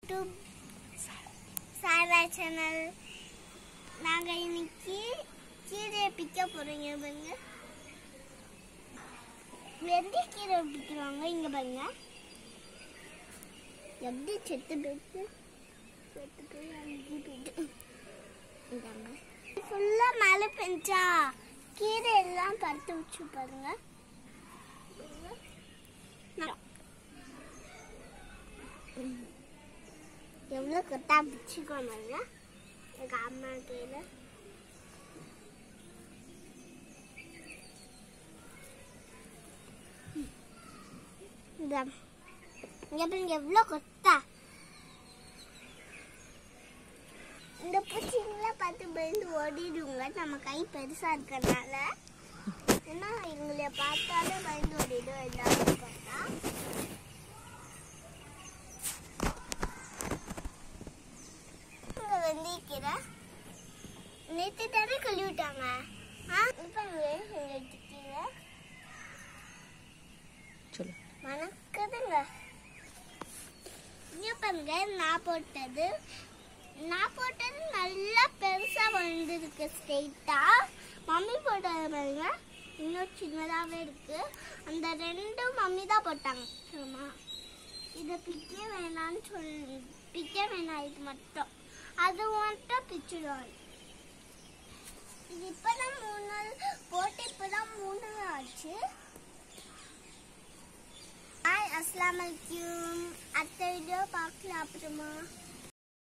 To Sarah channel நாங்க இன்னைக்கு கீரையை பிக்க போறோங்க பாருங்க வெள்ளி கீரை பிக்கிறோங்க இங்க பாருங்க எப்படி செத்து போயிட்டு செத்து போய் அங்கேயே போயிட்டு இந்தாங்க ஃபுல்லா மழை பெஞ்சா கீரை எல்லாம் படுத்து வச்சு பாருங்க மரம். ம். எவ்வளோ கொத்தா பிடிச்சிக்கோங்க எங்க அம்மா கையில ம். இந்த இங்க பாருங்க எவ்வளோ கொத்தா இந்த பூச்சிங்கெல்லாம் பார்த்து பயந்து ஓடிடுங்க நம்ம கை பெருசா இருக்கறனால ஏன்னா எங்களை பார்த்தாலே பயந்து ஓடிடும் எல்லாரும் பார்த்தா இங்க வெந்தயக்கீரை நேற்று தானே கழுவி விட்டாங்க ஆ இப்போ எங்களுக்கு கீரை சொல்லு வணக்கதுங்க இங்க பாருங்க நான் போட்டது நான் போட்டது நல்லா பெருசா வந்திருக்கு ஸ்ட்ரெயிட்டா மம்மி போட்டது பாருங்க இன்னும் சின்னதாவே இருக்கு அந்த ரெண்டும் மம்மி தான் போட்டாங்க ஆமா இதை பிக்க வேணாம்னு சொல்லி பிக்க வேணாம் இது மட்டும் அது மட்டும் பிச்சிடுவாங்க இது இப்பதான் மூணு நாள் போட்டு இப்பதான் மூணு நாள் ஆச்சு ஹாய் அஸ்லாம் வலைக்கும் அடுத்த வீடியோ பார்க்கலாம் அப்புறமா